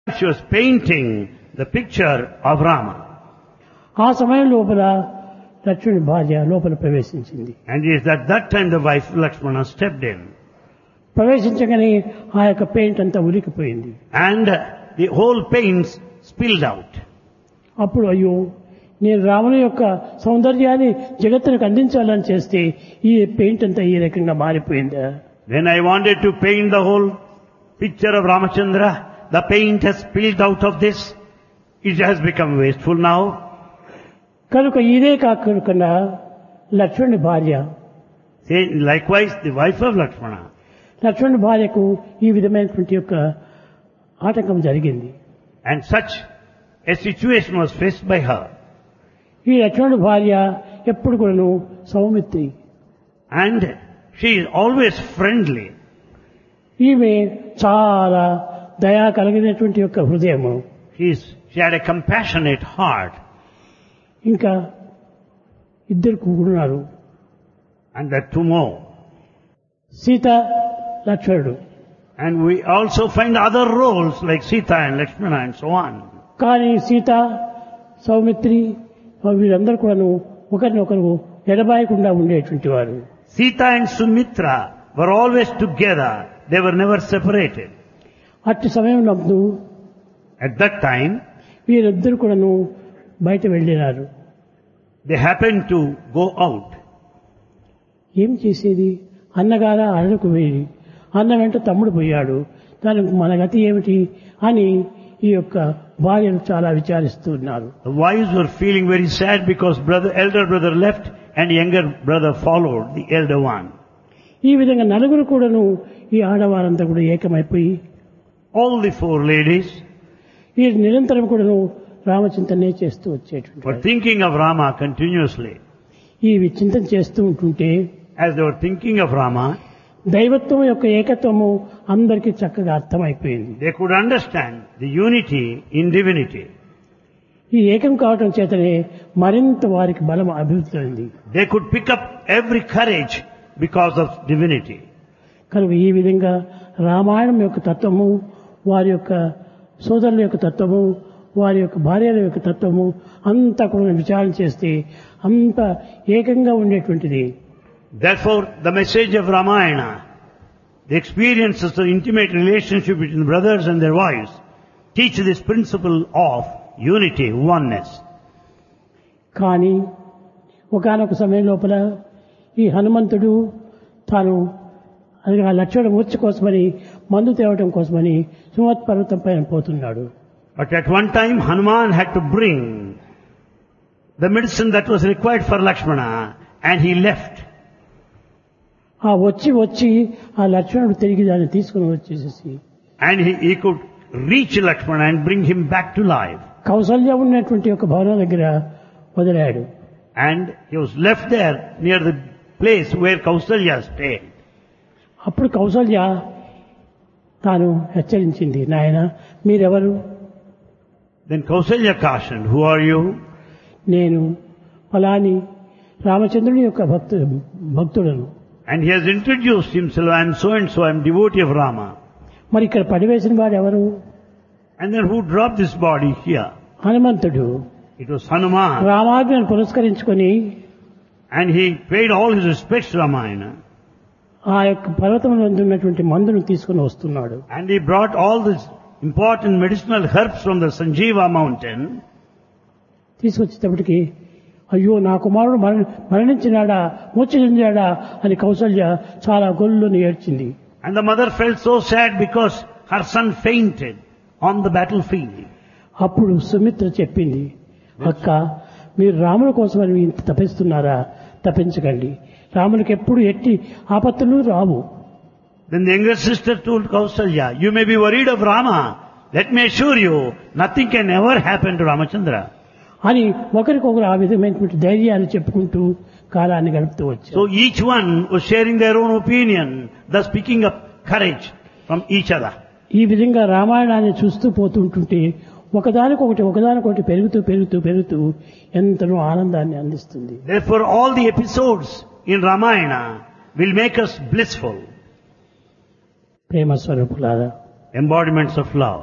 She was painting the picture of Rama. ఆ సమయం లోపల లక్ష్మణుని భార్య లోపల ప్రవేశించింది And it is at that time the wife Lakshmana stepped in. ప్రవేశించగానే ఆ యొక్క పెయింట్ అంతా ఉరికిపోయింది And the whole paints spilled out. అప్పుడు అయ్యో నేను రాముని యొక్క సౌందర్యాన్ని జగత్తునికి అందించాలని చేస్తే ఈ పెయింట్ అంతా ఈ రకంగా మారిపోయిందా When I wanted to paint the whole picture of Ramachandra, the paint has spilled out of this. It has become wasteful now. కనుక ఇదే కాకుండా లక్ష్మణుని భార్య Say, likewise, the wife of Lakshmana. లక్ష్మణుని భార్యకు ఈ విధమైనటువంటి యొక్క ఆటంకం జరిగింది And such a situation was faced by her. ఈ లక్ష్మణుడి భార్య ఎప్పుడు కూడాను Saumitri And she is always friendly. ఈమె చాలా దయా కలిగినటువంటి యొక్క హృదయము She, is, she had a compassionate heart. ఇంకా ఇద్దరు కూడున్నారు And there are two more. Sita లక్ష్మణుడు And we also find other roles like Sita and Lakshmana and so on. కానీ సీత సౌమిత్రి వీరందరూ కూడాను ఒకరినొకరు ఎడబాయకుండా ఉండేటువంటి వారు Sita and Sumitra were always together. They were never separated. అట్టి సమయం నందు At that time, వీరిద్దరు కూడాను బయట వెళ్ళినారు they happened to go out. ఏం చేసేది అన్నగారా అడలకు వేడి అన్న వెంట తమ్ముడు పోయాడు దానికి మన గతి ఏమిటి అని ఈ యొక్క భార్యను చాలా విచారిస్తున్నారు The wives were feeling very sad because brother, elder brother left and younger brother followed the elder one. ఈ విధంగా నలుగురు కూడాను ఈ ఆడవారంతా కూడా ఏకమైపోయి All the four ladies ఈ నిరంతరం కూడాను రామచింతనే చేస్తూ వచ్చేటువంటి were వారు. thinking of Rama continuously. ఈ చింతన చేస్తూ ఉంటుంటే As they were thinking of Rama, దైవత్వం యొక్క ఏకత్వము అందరికీ చక్కగా అర్థమైపోయింది they could understand the unity in divinity. ఈ ఏకం కావటం చేతనే మరింత వారికి బలం అభివృద్ధి అయింది They could pick up every courage because of divinity. కనుక ఈ విధంగా రామాయణం యొక్క తత్వము వారి యొక్క సోదరుల యొక్క తత్వము వారి యొక్క భార్యల యొక్క తత్వము అంతా కూడా విచారణ చేస్తే అంత ఏకంగా ఉండేటువంటిది Therefore, the message of Ramayana, the experiences of intimate relationship between brothers and their wives, teach this principle of unity, oneness. కానీ ఒకనొక సమయం లోపల ఈ హనుమంతుడు తాను అది ఆ లక్ష్మణ మూర్ఛ కోసమని మందు తేవటం కోసమని సుమత్ పర్వతం పైన పోతున్నాడు But at one time, Hanuman had to bring the medicine that was required for Lakshmana, and he left. ఆ వచ్చి వచ్చి ఆ లక్ష్మణుడు తిరిగి దాన్ని తీసుకుని వచ్చేసేసి And he, he could reach Lakshmana and bring him back to life. Kaushalya ఉన్నటువంటి ఒక భవనం దగ్గర వదిలాడు And he was left there near the place where Kausalya stayed. అప్పుడు కౌసల్య తాను హెచ్చరించింది నాయన మీరెవరు Then Kausalya cautioned, who are you? నేను ఫలాని రామచంద్రుని యొక్క భక్తు భక్తుడను And he has introduced himself, I am so and so, I am devotee of Rama. మరి ఇక్కడ పడివేసిన వాడు ఎవరు And then who dropped this body here? హనుమంతుడు It was Hanuman. రామాజ్ఞను పురస్కరించుకొని And he paid all his respects to Ramayana. ఆ యొక్క పర్వతంలో ఉన్నటువంటి మందును తీసుకుని వస్తున్నాడు And he brought all these important medicinal herbs from the Sanjeeva mountain. తీసుకొచ్చేటప్పటికి అయ్యో నా కుమారుడు మరణ మరణించినాడా మూర్ఛ చెందాడా అని కౌసల్య చాలా గొల్లుని ఏడ్చింది And the mother felt so sad because her son fainted on the battlefield. అప్పుడు సుమిత్ర చెప్పింది అక్క మీరు రాముల కోసమని ఇంత తప్పిస్తున్నారా తప్పించకండి రామునికి ఎప్పుడు ఎట్టి ఆపత్తులు రావు Then the younger sister told Kausalya, you may be worried of Rama. Let me assure you, nothing can ever happen to Ramachandra. అని ఒకరికొకరు ఆ విధమైనటువంటి ధైర్యాన్ని చెప్పుకుంటూ కాలాన్ని గడుపుతూ వచ్చారు So each one was sharing their own opinion, thus picking up courage from each other. ఈ విధంగా రామాయణాన్ని చూస్తూ పోతుంటుంటే ఒకదానికొకటి ఒకదానికొకటి పెరుగుతూ పెరుగుతూ పెరుగుతూ ఎంతనో ఆనందాన్ని అందిస్తుంది Therefore all the episodes in Ramayana will make us blissful, ప్రేమ స్వరూపులారా embodiments of love.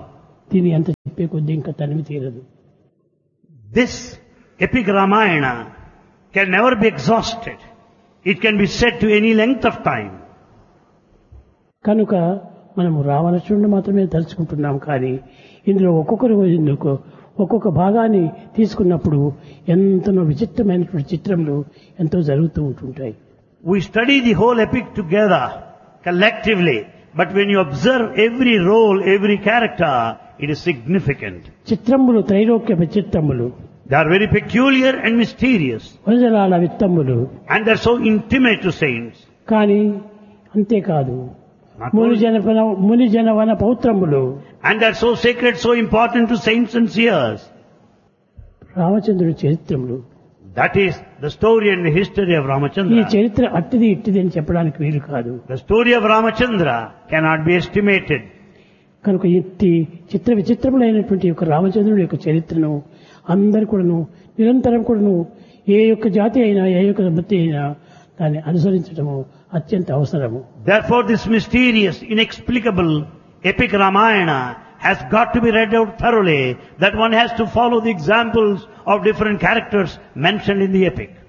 దీని ఎంత చెప్పే కొద్దీ ఇంకా తనివి తీరదు This epic Ramayana can never be exhausted. It can be said to any length of time. కనుక మనము రామలక్ష్మణుడు మాత్రమే తలుచుకుంటున్నాం కానీ ఇందులో ఒక్కొక్కరు ఇందుకు ఒక్కొక్క భాగాన్ని తీసుకున్నప్పుడు ఎంతనో విచిత్రమైనటువంటి చిత్రములు ఎంతో జరుగుతూ ఉంటుంటాయి We study the whole epic together, collectively, but when you observe every role, every character, it is significant. చిత్రములు త్రైలోక్య చిత్రములు They are very peculiar and mysterious, వనజలాల విత్తములు and they are so intimate to saints. కానీ అంతేకాదు Not ముని only- జన ముని జనవన పౌత్రములు and they are so sacred, so important to saints and seers. రామచంద్రుడి చరిత్రములు That is the story and the history of ఈ Ramachandra. చరిత్ర అట్టిది ఇట్టిది అని చెప్పడానికి వీలు కాదు The story of Ramachandra cannot be estimated. కనుక ఇట్టి చిత్ర విచిత్రములైనటువంటి యొక్క రామచంద్రుడి యొక్క చరిత్రను అందరు కూడాను నిరంతరం కూడాను ఏ యొక్క జాతి అయినా ఏ యొక్క బతి అయినా దాన్ని అనుసరించడము అత్యంత అవసరము Therefore this mysterious, inexplicable epic Ramayana has got to be read out thoroughly, that one has to follow the examples of different characters mentioned in the epic.